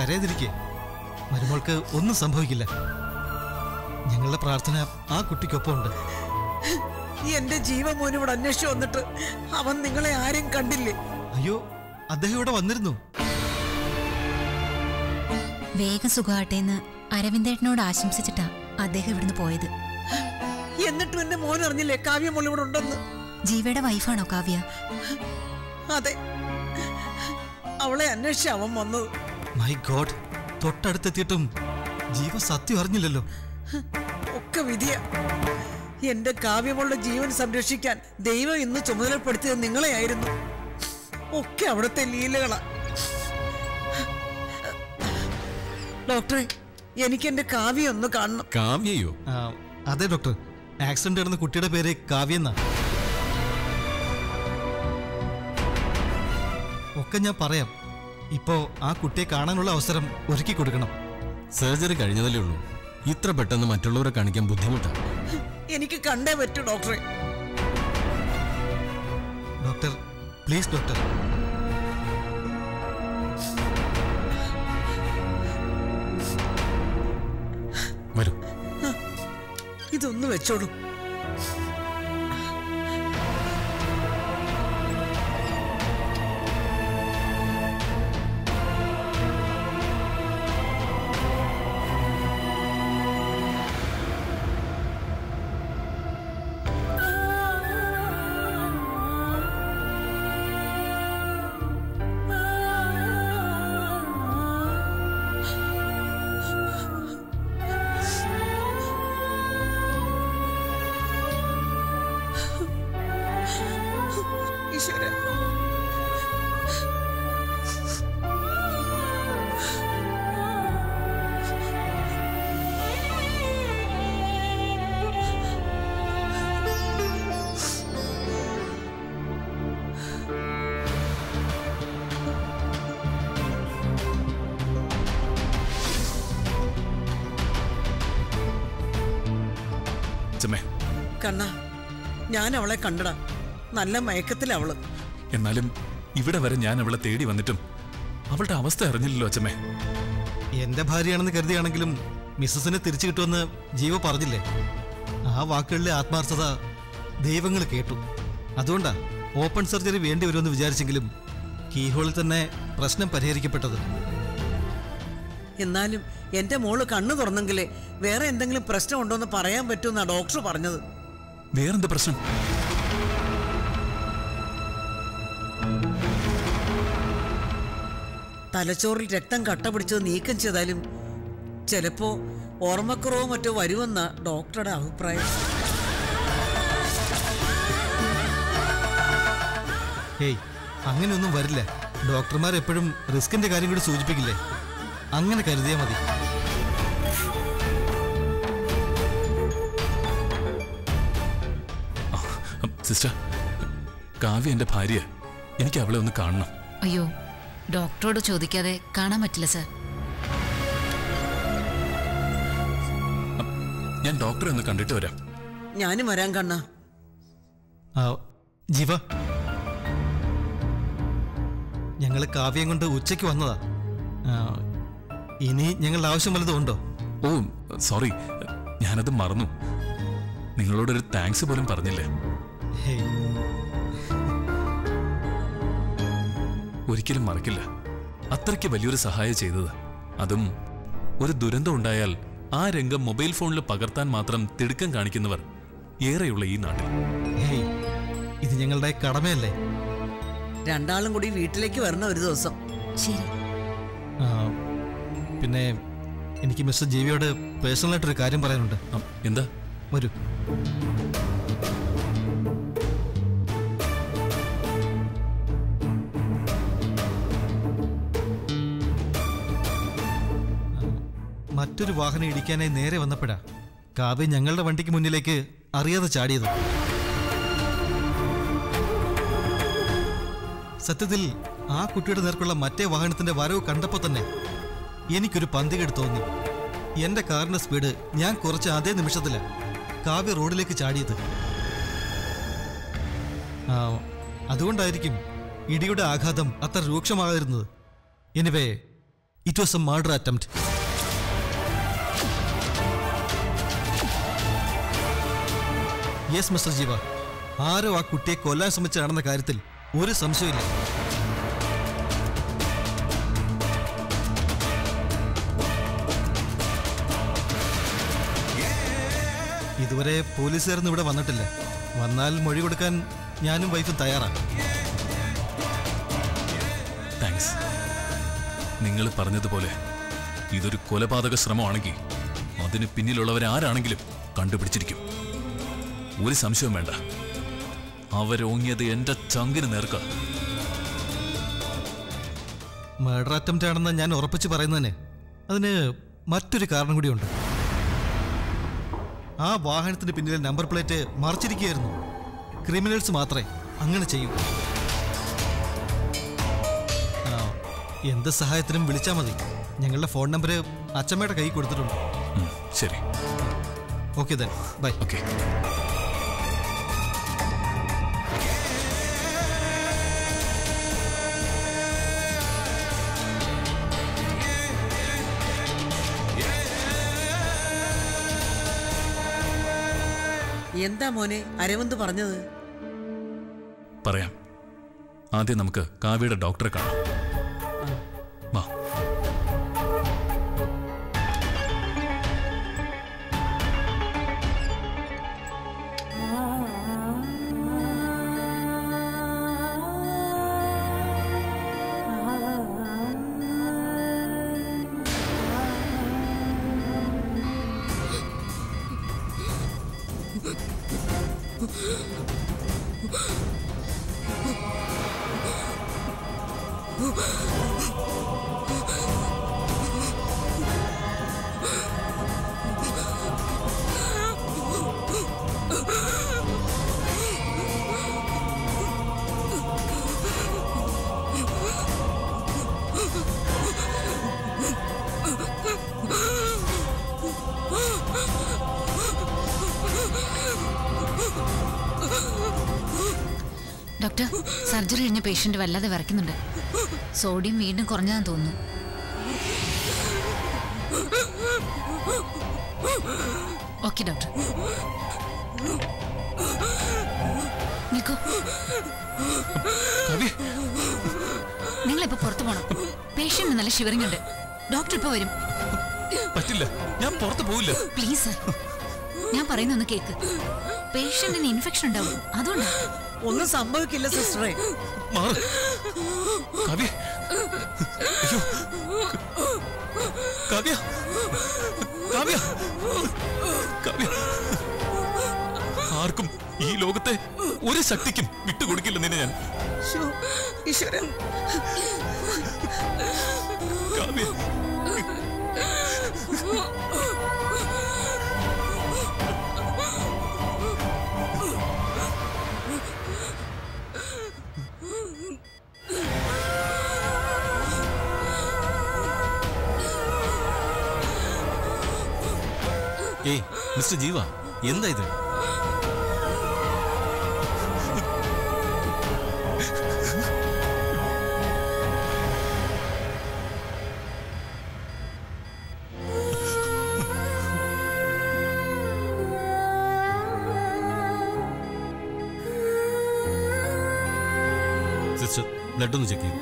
കരയാതിരിക്കെ മരുമോൾക്ക് ഒന്നും സംഭവിക്കില്ല ഞങ്ങളുടെ പ്രാർത്ഥന ആ കുട്ടിക്കൊപ്പം ഉണ്ട് എന്റെ ജീവമോൻ ഇവിടെ അന്വേഷിച്ചു വന്നിട്ട് അവൻ നിങ്ങളെ ആരും കണ്ടില്ലേ അയ്യോ അദ്ദേഹം ഇവിടെ വന്നിരുന്നു വേഗം സുഖമാട്ടെ എന്ന് അരവിന്ദേട്ടനോട് ആശംസിച്ചിട്ടാ അദ്ദേഹം ഇവിടുന്ന് പോയത് എന്നിട്ടും എന്റെ മോൻ അറിഞ്ഞില്ലേ കാവ്യമോൾ ഇവിടെ ഉണ്ടെന്ന് ജീവയുടെ വൈഫാണോ കാവ്യ അതെ അവളെ അന്വേഷിച്ച അവൻ വന്നത് മൈ ഗോഡ് തൊട്ടടുത്തെത്തിയിട്ടും ജീവ സത്യം അറിഞ്ഞില്ലല്ലോ ഒക്കെ വിധിയ എന്റെ കാവ്യമോളുടെ ജീവൻ സംരക്ഷിക്കാൻ ദൈവം ഇന്ന് ചുമതലപ്പെടുത്തിയത് നിങ്ങളെയായിരുന്നു ഒക്കെ അവിടുത്തെ ലീലകളാ ഡോക്ടറെ എനിക്ക് എന്റെ കാവ്യ ഒന്ന് കാണണം കാവ്യയോ ആ, അതെ ഡോക്ടർ ആക്സിഡന്റ് നടന്ന കുട്ടിയുടെ പേര് കാവ്യ എന്നാ ഒക്കെ ഞാൻ പറയാം ഇപ്പോ ആ കുട്ടിയെ കാണാനുള്ള അവസരം ഒരുക്കി കൊടുക്കണം സർജറി കഴിഞ്ഞതല്ലേ ഉള്ളൂ ഇത്ര പെട്ടെന്ന് മറ്റുള്ളവരെ കാണിക്കാൻ ബുദ്ധിമുട്ടാണ് എനിക്ക് കണ്ടേ പറ്റൂ ഡോക്ടറെ ഡോക്ടർ പ്ലീസ് ഡോക്ടർ വരൂ ഇതൊന്ന് വെച്ചോളൂ ഈശ്വര ചമ്മേ കണ്ണ ഞാൻ അവളെ കണ്ടടാ നല്ല മയക്കത്തിലവള് എന്നാലും ഇവിടെ വരെ ഞാൻ അവളെ തേടി വന്നിട്ടും അവളുടെ അവസ്ഥ അറിഞ്ഞില്ലല്ലോ അച്ഛമ്മേ എന്റെ ഭാര്യയാണെന്ന് കരുതിയാണെങ്കിലും മിസ്സസിനെ തിരിച്ചു കിട്ടുമെന്ന് ജീവ പറഞ്ഞില്ലേ ആ വാക്കുകളിലെ ആത്മാർത്ഥത ദൈവങ്ങൾ കേട്ടു അതുകൊണ്ടാ ഓപ്പൺ സർജറി വേണ്ടി വരുമെന്ന് വിചാരിച്ചെങ്കിലും കീഹോളിൽ തന്നെ പ്രശ്നം പരിഹരിക്കപ്പെട്ടത് എന്നാലും എന്റെ മോള് കണ്ണു തുറന്നെങ്കിലേ വേറെ എന്തെങ്കിലും പ്രശ്നമുണ്ടോന്ന് പറയാൻ പറ്റുമെന്നാ ഡോക്ടർ പറഞ്ഞത് വേറെന്ത് പ്രശ്നം തലച്ചോറിൽ രക്തം കട്ട പിടിച്ചത് നീക്കം ചെയ്താലും ചിലപ്പോ ഓർമ്മക്കുറവോ മറ്റോ വരുമെന്ന ഡോക്ടറുടെ അഭിപ്രായം ഹേയ് അങ്ങനെയൊന്നും വരില്ല ഡോക്ടർമാർ എപ്പോഴും റിസ്കിന്റെ കാര്യം കൂടി സൂചിപ്പിക്കില്ലേ അങ്ങനെ കരുതിയാൽ മതി സിസ്റ്റർ കാവ്യ എന്റെ ഭാര്യ എനിക്ക് അവളെ ഒന്ന് കാണണം അയ്യോ ഡോക്ടറോട് ചോദിക്കാതെ കാണാൻ പറ്റില്ല സർ ഞാൻ ഡോക്ടറെ ഒന്ന് കണ്ടിട്ട് വരാം ഞാനും വരാൻ കണ്ണ ആ, ജീവ ഞങ്ങൾ കാവ്യം കൊണ്ട് ഉച്ചയ്ക്ക് വന്നതാ ആ, ഇനി ഞങ്ങളുടെ ആവശ്യം വല്ലതും ഉണ്ടോ ഓ സോറി ഞാനത് മറന്നു നിങ്ങളോടൊരു താങ്ക്സ് പോലും പറഞ്ഞില്ലേ ഹേയ് ഒരിക്കലും മറക്കില്ല അത്രയ്ക്ക് വലിയൊരു സഹായം ചെയ്തത് അതും ഒരു ദുരന്തം ഉണ്ടായാൽ ആ രംഗം മൊബൈൽ ഫോണിൽ പകർത്താൻ മാത്രം തിടുക്കം കാണിക്കുന്നവർ ഏറെയുള്ള ഈ നാട്ടിൽ ഹേയ് ഇത് ഞങ്ങളുടെ കടമയല്ലേ രണ്ടാളും കൂടി വീട്ടിലേക്ക് വരണം ഒരു ദിവസം ശരി ആ, പിന്നെ എനിക്ക് മിസ്റ്റർ ജീവിയോട് പേഴ്സണലായിട്ടൊരു കാര്യം പറയാനുണ്ട് ആ, എന്താ വരൂ മറ്റൊരു വാഹനം ഇടിക്കാനായി നേരെ വന്നപ്പോഴാ കാവ്യ ഞങ്ങളുടെ വണ്ടിക്ക് മുന്നിലേക്ക് അറിയാതെ ചാടിയത് സത്യത്തിൽ ആ കുട്ടിയുടെ നേർക്കുള്ള മറ്റേ വാഹനത്തിന്റെ വരവ് കണ്ടപ്പോൾ തന്നെ എനിക്കൊരു പന്തികേട് തോന്നി എന്റെ കാറിന്റെ സ്പീഡ് ഞാൻ കുറച്ച് അതേ നിമിഷത്തില കാവ്യ റോഡിലേക്ക് ചാടിയത് ആ, അതുകൊണ്ടായിരിക്കും ഇടിയുടെ ആഘാതം അത്ര രൂക്ഷമാകാതിരുന്നത് anyway it was a murder attempt yes mister Jeeva ആരോ ആ കുട്ടിയെ കൊല്ലാൻ ശ്രമിച്ച് നടന്ന കാര്യത്തിൽ ഒരു സംശയമില്ല ഇതുവരെ പോലീസുകാരൊന്നും ഇവിടെ വന്നിട്ടില്ല വന്നാൽ മൊഴി കൊടുക്കാൻ ഞാനും വൈഫും തയ്യാറാണ് താങ്ക്സ് നിങ്ങൾ പറഞ്ഞതുപോലെ ഇതൊരു കൊലപാതക ശ്രമമാണെങ്കിൽ അതിന് പിന്നിലുള്ളവരാരാണെങ്കിലും കണ്ടുപിടിച്ചിരിക്കും ഒരു സംശയവും വേണ്ട അവരോങ്ങിയത് എന്റെ ചങ്കിന് നേർക്ക മർഡർ അറ്റംപ്റ്റ് ആണെന്ന് ഞാൻ ഉറപ്പിച്ച് പറയുന്നതിന് അതിന് മറ്റൊരു കാരണം കൂടിയുണ്ട് ആ വാഹനത്തിന് പിന്നിലെ നമ്പർ പ്ലേറ്റ് മറച്ചിരിക്കുകയായിരുന്നു ക്രിമിനൽസ് മാത്രമേ അങ്ങനെ ചെയ്യൂ ആ, എന്ത് സഹായത്തിനും വിളിച്ചാൽ മതി ഞങ്ങളുടെ ഫോൺ നമ്പർ അച്ചമ്മയുടെ കൈ കൊടുത്തിട്ടുണ്ട് ഉം, ശരി ഓക്കെ ദൻ ബൈ ഓക്കെ എന്താ മോനെ അരവിന്ദ് പറഞ്ഞത് പറയാം ആദ്യം നമുക്ക് കാവ്യയുടെ ഡോക്ടറെ കാണാം വാ ഡോക്ടർ സർജറി കഴിഞ്ഞ പേഷ്യന്റ് വല്ലാതെ വിറയ്ക്കുന്നുണ്ട് സോഡിയം വീണ്ടും കുറഞ്ഞതാന്ന് തോന്നുന്നു ഓക്കെ ഡോക്ടർ നിൽക്കൂ കാവ്യ നിങ്ങളിപ്പോ പുറത്തു പോണം പേഷ്യന്റ് നല്ല ഷിവറിംഗ് ഉണ്ട് ഡോക്ടർ ഇപ്പൊ വരും പറ്റില്ല ഞാൻ പുറത്ത് പോവില്ല പ്ലീസ് സർ ഞാൻ പറയുന്ന ഒന്ന് കേക്ക് പേഷ്യന്റിന് ഇൻഫെക്ഷൻ ഉണ്ടാവും അതുകൊണ്ടാ ഒന്നും സംഭവിക്കില്ല സിസ്റ്ററെ മാറ് കാവ്യ അയ്യോ കാവ്യ കാവ്യ കാവ്യ ആർക്കും ഈ ലോകത്തെ ഒരു ശക്തിക്കും വിട്ടുകൊടുക്കില്ല നിന്നെ ഞാൻ ശ്ശോ, ഈശ്വരാ കാവ്യ ഏയ് മിസ്റ്റർ ജീവ എന്താ ഇത് സിസ്റ്റർ ബ്ലഡ് ഒന്ന് ചെക്ക് ചെയ്യും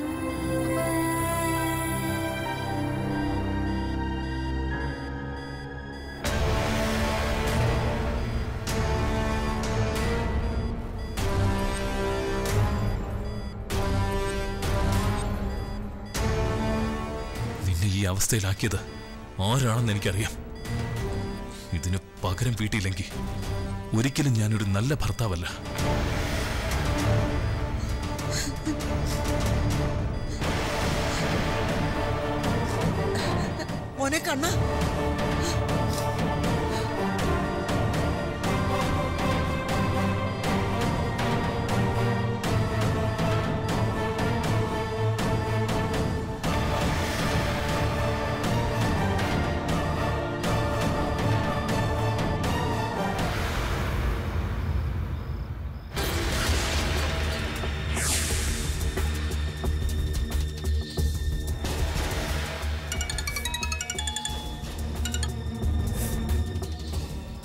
നിന്നെ ഈ അവസ്ഥയിലാക്കിയത് ആരാണെന്ന് എനിക്കറിയാം ഇതിന് പകരം വീട്ടിയില്ലെങ്കിൽ ഒരിക്കലും ഞാനൊരു നല്ല ഭർത്താവല്ല മോനെ കണ്ണ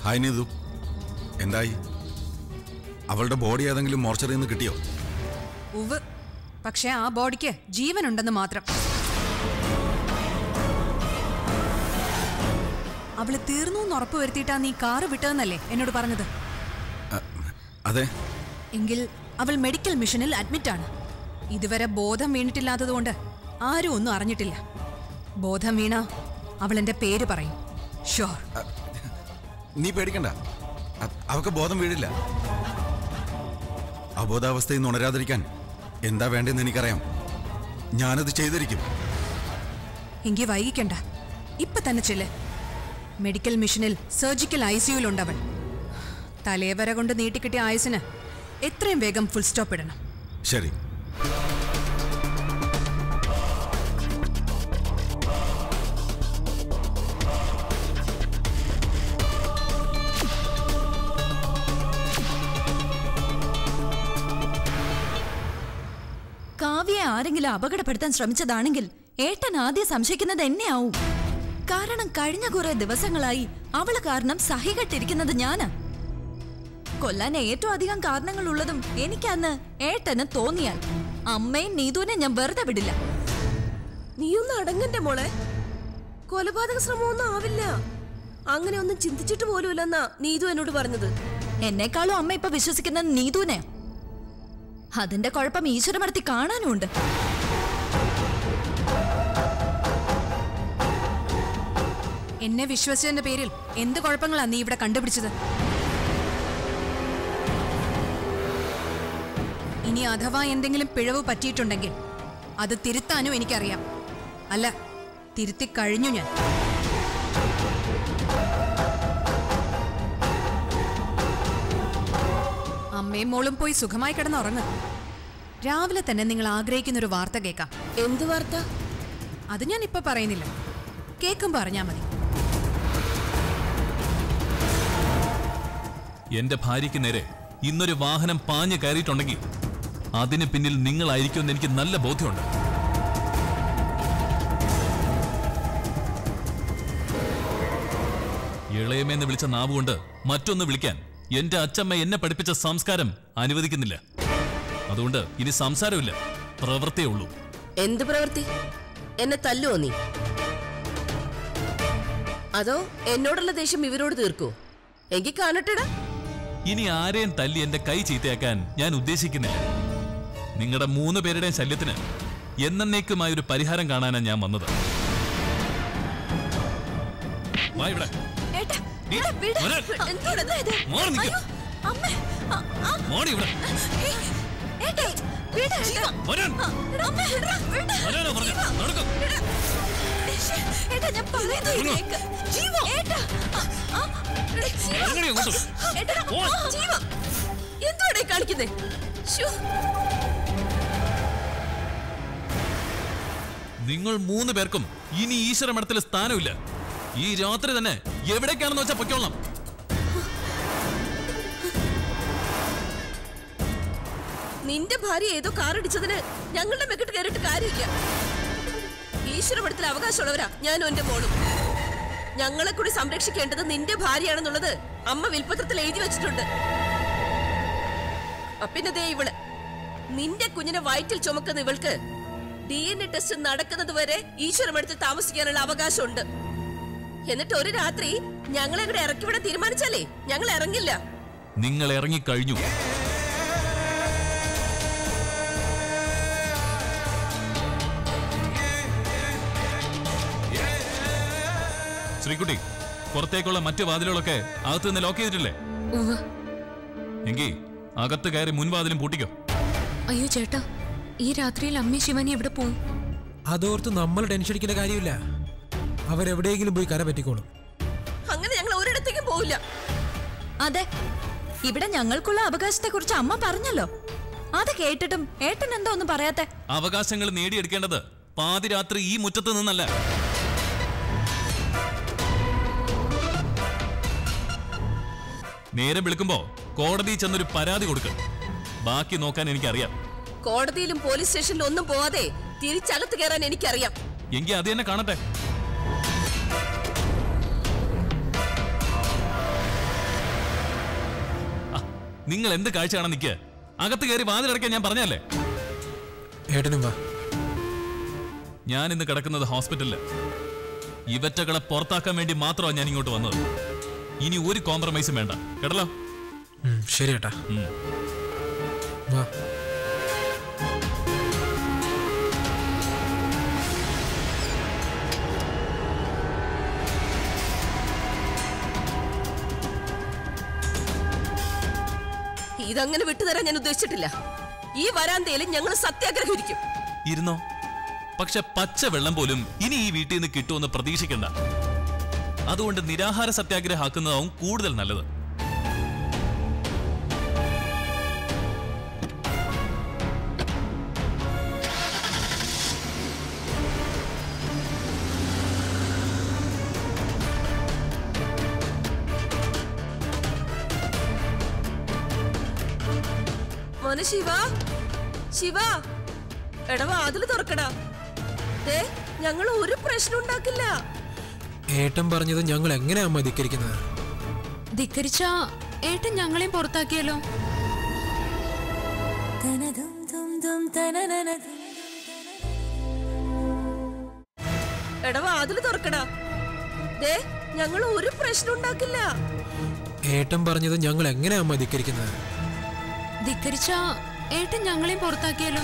ഹായ് നീതു എന്തായി അവളുടെ ബോഡി ഏതെങ്കിലും മോർച്ചറിയിൽ നിന്ന് കിട്ടിയോ ഉവ് പക്ഷെ ആ ബോഡിക്ക് ജീവനുണ്ടെന്ന് മാത്രം അവള് തീർന്നു എന്ന് ഉറപ്പ് വരുത്തിയിട്ടാ നീ കാറ് വിട്ടതെന്നല്ലേ എന്നോട് പറഞ്ഞത് അ, അതെ എങ്കിൽ അവൾ മെഡിക്കൽ മിഷനിൽ അഡ്മിറ്റ് ആണ് ഇതുവരെ ബോധം വീണിട്ടില്ലാത്തതുകൊണ്ട് ആരും ഒന്നും അറിഞ്ഞിട്ടില്ല ബോധം വീണ അവൾ എന്റെ പേര് പറയും ഷുവർ നീ പേടിക്കണ്ട അ- അവക്ക് ബോധം വീഴില്ല അബോധാവസ്ഥയിൽ നിന്ന് ഉണരാതിരിക്കാൻ എന്താ വേണ്ടതെന്ന് എനിക്കറിയാം ഞാനത് ചെയ്തിരിക്കും എങ്കിൽ വൈകിക്കണ്ട ഇപ്പൊ തന്നെ ചെല്ല് മെഡിക്കൽ മിഷനിൽ സർജിക്കൽ ഐ സിയുലുണ്ടവൾ തലേവര കൊണ്ട് നീട്ടിക്കിട്ടിയ ആയുസിന് എത്രയും വേഗം ഫുൾ സ്റ്റോപ്പ് ഇടണം ശരി കാവ്യയെ ആരെങ്കിലും അപകടപ്പെടുത്താൻ ശ്രമിച്ചതാണെങ്കിൽ ഏട്ടൻ ആദ്യം സംശയിക്കുന്നത് എന്നെയാവും കാരണം കഴിഞ്ഞ കുറെ ദിവസങ്ങളായി അവള് കാരണം സഹികെട്ടിരിക്കുന്നത് ഞാനാ കൊല്ലാൻ ഏറ്റവും അധികം കാരണങ്ങൾ ഉള്ളതും എനിക്കന്ന് ഏട്ടന് തോന്നിയാൽ അമ്മയും നീതുവിനെ ഞാൻ വെറുതെ വിടില്ല നീയൊന്ന് അടങ്ങന്റെ മോളെ കൊലപാതക ശ്രമമൊന്നും ആവില്ല അങ്ങനെ ഒന്നും ചിന്തിച്ചിട്ട് പോലുമില്ലെന്നാ നീതു എന്നോട് പറഞ്ഞത് എന്നെക്കാളും അമ്മ ഇപ്പൊ വിശ്വസിക്കുന്നത് നീതുവിനെ അതിന്റെ കുഴപ്പം ഈശ്വരമടത്തി കാണാനുമുണ്ട് എന്നെ വിശ്വസിച്ചതിന്റെ പേരിൽ എന്ത് കുഴപ്പങ്ങളാ നീ ഇവിടെ കണ്ടുപിടിച്ചത് ഇനി അഥവാ എന്തെങ്കിലും പിഴവ് പറ്റിയിട്ടുണ്ടെങ്കിൽ അത് തിരുത്താനും എനിക്കറിയാം അല്ല തിരുത്തി കഴിഞ്ഞു ഞാൻ അമ്മയും മോളും പോയി സുഖമായി കിടന്നുറങ്ങ് രാവിലെ തന്നെ നിങ്ങൾ ആഗ്രഹിക്കുന്ന ഒരു വാർത്ത കേൾക്കാം എന്ത് വാർത്ത അത് ഞാൻ ഇപ്പൊ പറയുന്നില്ല കേൾക്കും പറഞ്ഞാ മതി എന്റെ ഭാര്യയ്ക്ക് നേരെ ഇന്നൊരു വാഹനം പാഞ്ഞു കയറിയിട്ടുണ്ടെങ്കിൽ അതിന് പിന്നിൽ നിങ്ങളായിരിക്കുമെന്ന് എനിക്ക് നല്ല ബോധ്യമുണ്ട് ഇളയമേന്ന് വിളിച്ച നാവ് കൊണ്ട് മറ്റൊന്ന് വിളിക്കാൻ എന്റെ അച്ചമ്മ എന്നെ പഠിപ്പിച്ച സംസ്കാരം അനുവദിക്കുന്നില്ല അതുകൊണ്ട് ഇനി സംസാരമില്ല പ്രവൃത്തിയേ ഉള്ളൂ എന്ത് പ്രവൃത്തി എന്നെ തല്ലുവോ നീ അതോ എന്നോടുള്ള ദേഷ്യം ഇവരോട് തീർക്കോ എങ്കിൽ കാണട്ടെടാ ഇനി ആരെയും തല്ലി എന്റെ കൈ ചീത്തയാക്കാൻ ഞാൻ ഉദ്ദേശിക്കുന്നില്ല നിങ്ങളുടെ മൂന്ന് പേരുടെയും ശല്യത്തിന് എന്നേക്കുമായ ഒരു പരിഹാരം കാണാനാണ് ഞാൻ വന്നത് വാ ഇവിടെ. ഏട്ടാ, നീ- ഏട്ടാ, വിട്. മോനെ. എന്താ ഇത്? മോനെ നിക്ക്. അയ്യോ, അമ്മേ. ആ, ആ, മോനെ ഇവിടെ. ഏയ്, ഏട്ടാ, വിട്, ഏട്ടാ. മോനെ. ആ, അമ്മേ, എടാ, വിട്. മോനെയാണോ പറഞ്ഞത്? ജീവ. നടക്ക്. ശ്ശേ, ഏട്ടാ, ഞാൻ പറയുന്നത് ഇറങ്ങ്. കേക്ക്. ജീവ. ഏട്ടാ, ആ, ആ, ജീവ. ഇറങ്ങടി അങ്ങോട്ട്. ഏട്ടാ, പോ. ആ, ജീവ. എന്തുവാടേ കാണിക്കുന്നേ ശ്ശോ, നിങ്ങൾ മൂന്ന് പേർക്കും ഇനി ഈശ്വര മഠത്തിൽ സ്ഥാനമില്ല ഈ രാത്രി തന്നെ എവിടേക്കാണെന്ന് വെച്ചാൽ പൊയ്ക്കോളാം നിന്റെ ഭാര്യ ഏതോ കാറിടിച്ചതിന് ഞങ്ങളുടെ മെക്കിട്ട് കയറിയിട്ട് കാര്യമില്ല ഈശ്വരപടത്തിൽ അവകാശമുള്ളവരാ ഞാനും എന്റെ മോളും ഞങ്ങളെ കൂടി സംരക്ഷിക്കേണ്ടത് നിന്റെ ഭാര്യയാണെന്നുള്ളത് അമ്മ വിൽപ്പത്രത്തിൽ എഴുതി വെച്ചിട്ടുണ്ട് പിന്നെ ദേ ഇവള് നിന്റെ കുഞ്ഞിനെ വയറ്റിൽ ചുമക്കുന്ന ഇവൾക്ക് ഡി എൻ എ ടെസ്റ്റ് നടക്കുന്നത് വരെ ഈശ്വരമടുത്ത് താമസിക്കാനുള്ള അവകാശമുണ്ട് എന്നിട്ട് ഒരു രാത്രി ഞങ്ങളെ ഇവിടെ ഇറക്കി വിടാൻ തീരുമാനിച്ചാലേ ഞങ്ങൾ ഇറങ്ങില്ല നിങ്ങൾ ഇറങ്ങിക്കഴിഞ്ഞു ശ്രീകുട്ടി പുറത്തേക്കുള്ള മറ്റു വാതിലുകളൊക്കെ അകത്ത് നിന്ന് ലോക്ക് ചെയ്തിട്ടില്ലേ എങ്കിൽ അകത്ത് കയറി മുൻവാതിലും പൂട്ടിക്കോ അയ്യോ ചേട്ടാ ഈ രാത്രിയിൽ അമ്മയും ശിവനി എവിടെ പോവും അതോർത്ത് നമ്മൾ ടെൻഷൻ അടിക്കേണ്ട കാര്യമില്ല അവരെവിടെയെങ്കിലും പോയി കര പറ്റിക്കോളും അങ്ങനെ ഞങ്ങൾ ഒരിടത്തേക്കും പോവില്ല അതെ ഇവിടെ ഞങ്ങൾക്കുള്ള അവകാശത്തെ കുറിച്ച് അമ്മ പറഞ്ഞല്ലോ അത് കേട്ടിട്ടും ഏട്ടൻ എന്താ ഒന്നും പറയാത്തെ അവകാശങ്ങൾ നേടിയെടുക്കേണ്ടത് പാതിരാത്രി ഈ മുറ്റത്ത് നിന്നല്ല നേരം വിളിക്കുമ്പോ കോടതി ചെന്നൊരു പരാതി കൊടുക്കും ബാക്കി നോക്കാൻ എനിക്കറിയാം കോടതിയിലും പോലീസ് സ്റ്റേഷനിലും ഒന്നും പോവാതെ തിരിച്ചകത്ത് കയറാൻ എനിക്കറിയാം എങ്കിൽ അത് തന്നെ കാണട്ടെ നിങ്ങൾ എന്ത് കാഴ്ച കാണാൻ നിൽക്കുക അകത്ത് കയറി വാതിലടക്കാൻ ഞാൻ പറഞ്ഞല്ലേ ഏട്ടനും വാ ഞാൻ ഇന്ന് കിടക്കുന്നത് ഹോസ്പിറ്റലില് ഇവറ്റകളെ പുറത്താക്കാൻ വേണ്ടി മാത്രമാണ് ഞാൻ ഇങ്ങോട്ട് വന്നത് ഇനി ഒരു കോംപ്രമൈസും വേണ്ട കേട്ടല്ലോ ഉം, ശരി ഏട്ടാ ഉം. വാ ഇതങ്ങനെ വിട്ടുതരാൻ ഞാൻ ഉദ്ദേശിച്ചിട്ടില്ല ഈ വരാന്തയിൽ ഞങ്ങൾ സത്യാഗ്രഹം ഇരിക്കും ഇരുന്നോ പക്ഷെ പച്ച വെള്ളം പോലും ഇനി ഈ വീട്ടിൽ നിന്ന് കിട്ടുമെന്ന് പ്രതീക്ഷിക്കണ്ട അതുകൊണ്ട് നിരാഹാര സത്യാഗ്രഹം ആക്കുന്നതാവും കൂടുതൽ നല്ലത് മോനെ ശിവ ശിവ എടവ അതില് തുറക്കടാ ദേ ഞങ്ങൾ ഒരു പ്രശ്നം ഉണ്ടാക്കില്ല ഏട്ടൻ പറഞ്ഞത് ഞങ്ങൾ എങ്ങനെയാ അമ്മ ധിക്കരിക്കുന്നത് ധിക്കരിച്ച ഏട്ടൻ ഞങ്ങളെയും പുറത്താക്കിയല്ലോ എടവ അതില് തുറക്കടാ ദേ ഞങ്ങൾ ഒരു പ്രശ്നം ഉണ്ടാക്കില്ല ഏട്ടൻ പറഞ്ഞത് ഞങ്ങൾ എങ്ങനെയാ അമ്മ ധിക്കരിക്കുന്നത് ധിക്കരിച്ച ഏട്ടൻ ഞങ്ങളെയും പുറത്താക്കിയല്ലോ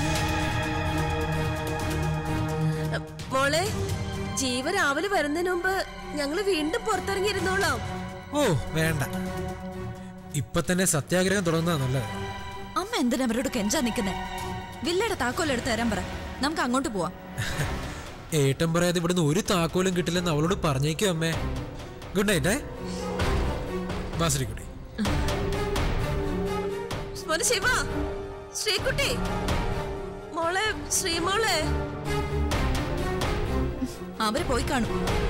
മോളെ ജീവ രാവിലെ വരുന്നതിന് മുമ്പ് ഞങ്ങൾ വീണ്ടും പുറത്തിറങ്ങിയിരുന്നോളാം ഓ വേണ്ട ഇപ്പൊ തന്നെ സത്യാഗ്രഹം തുടങ്ങുന്നതാ നല്ലത് അമ്മ എന്തിനാ അവരോട് കെഞ്ചാ നിൽക്കുന്നേ വില്ലയുടെ താക്കോൽ എടുത്ത് തരാൻ പറ നമുക്ക് അങ്ങോട്ട് പോവാം ഏട്ടൻ പറയാതെ ഇവിടുന്ന് ഒരു താക്കോലും കിട്ടില്ലെന്ന് അവളോട് പറഞ്ഞേക്കും അമ്മേ ഗുഡ് നൈറ്റ് ബാസരിക്കുട്ടി മോനെ ശിവ ശ്രീകുട്ടി മോളെ ശ്രീമോളെ അവര് പോയി കാണും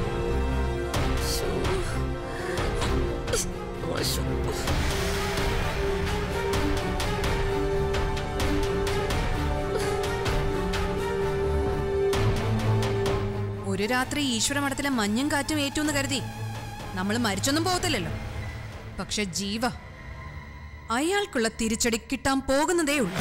മോശം ഒരു രാത്രി ഈശ്വര മഠത്തിലെ മഞ്ഞും കാറ്റും ഏറ്റു കരുതി നമ്മൾ മരിച്ചൊന്നും പോകത്തില്ലല്ലോ പക്ഷെ ജീവ അയാൾക്കുള്ള തിരിച്ചടി കിട്ടാൻ പോകുന്നതേ ഉള്ളൂ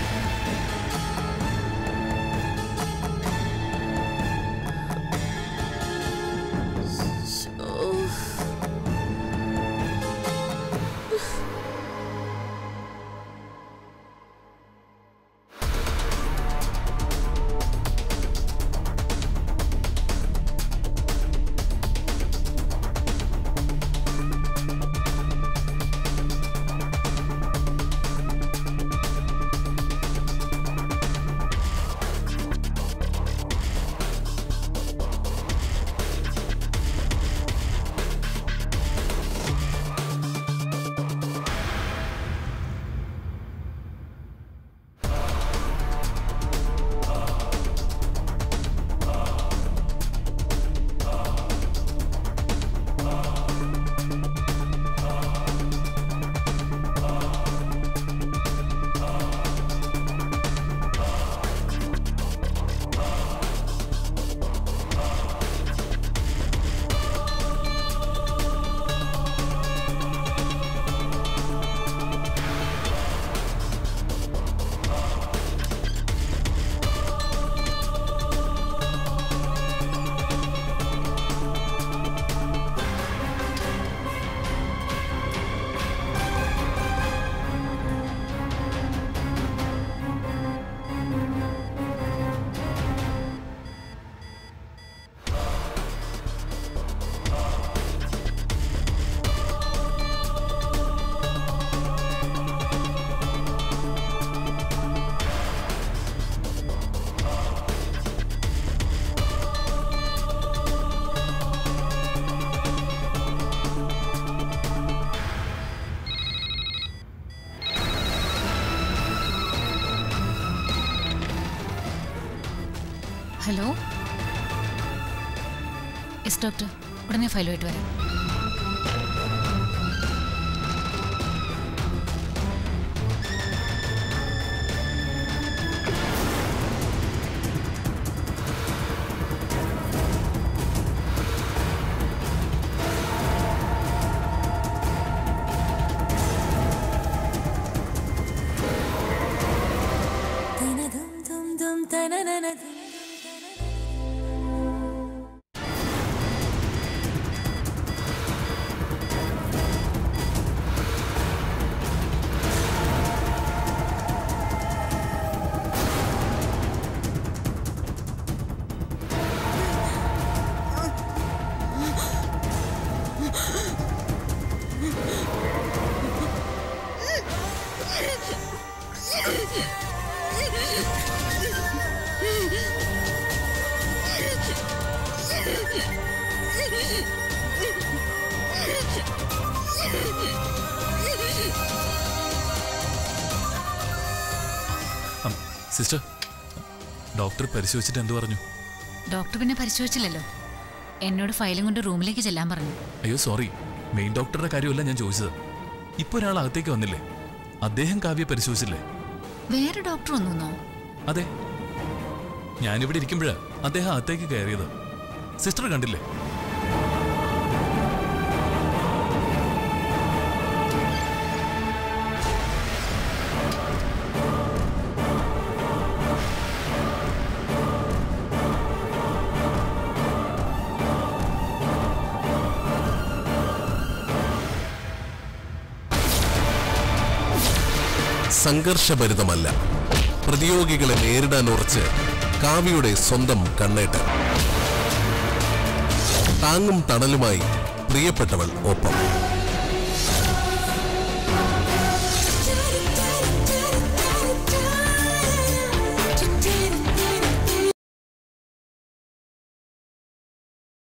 ഹലോ യെസ് ഡോക്ടർ ഉടനെ ഫയലുമായിട്ട് വരാം അം, സിസ്റ്റർ ഡോക്ടർ പരിശോധിച്ചിട്ട് എന്തു പറഞ്ഞു ഡോക്ടർ പിന്നെ പരിശോധിച്ചില്ലല്ലോ എന്നോട് ഫയലും കൊണ്ട് റൂമിലേക്ക് ചെല്ലാൻ പറഞ്ഞു അയ്യോ സോറി മെയിൻ ഡോക്ടറുടെ കാര്യമല്ല ഞാൻ ചോദിച്ചത് ഇപ്പൊ ഒരാൾ അകത്തേക്ക് വന്നില്ലേ അദ്ദേഹം കാവ്യ പരിശോധിച്ചില്ലേ വേറെ ഡോക്ടർ വന്നു അതെ ഞാനിവിടെ ഇരിക്കുമ്പോഴാ അദ്ദേഹം അകത്തേക്ക് കയറിയത് സിസ്റ്റർ കണ്ടില്ലേ സംഘർഷഭരിതമല്ല പ്രതിയോഗികളെ നേരിടാൻ ഉറച്ച് കാവ്യയുടെ സ്വന്തം കണ്ണേട്ട് താങ്ങും തണലുമായി പ്രിയപ്പെട്ടവൾ ഒപ്പം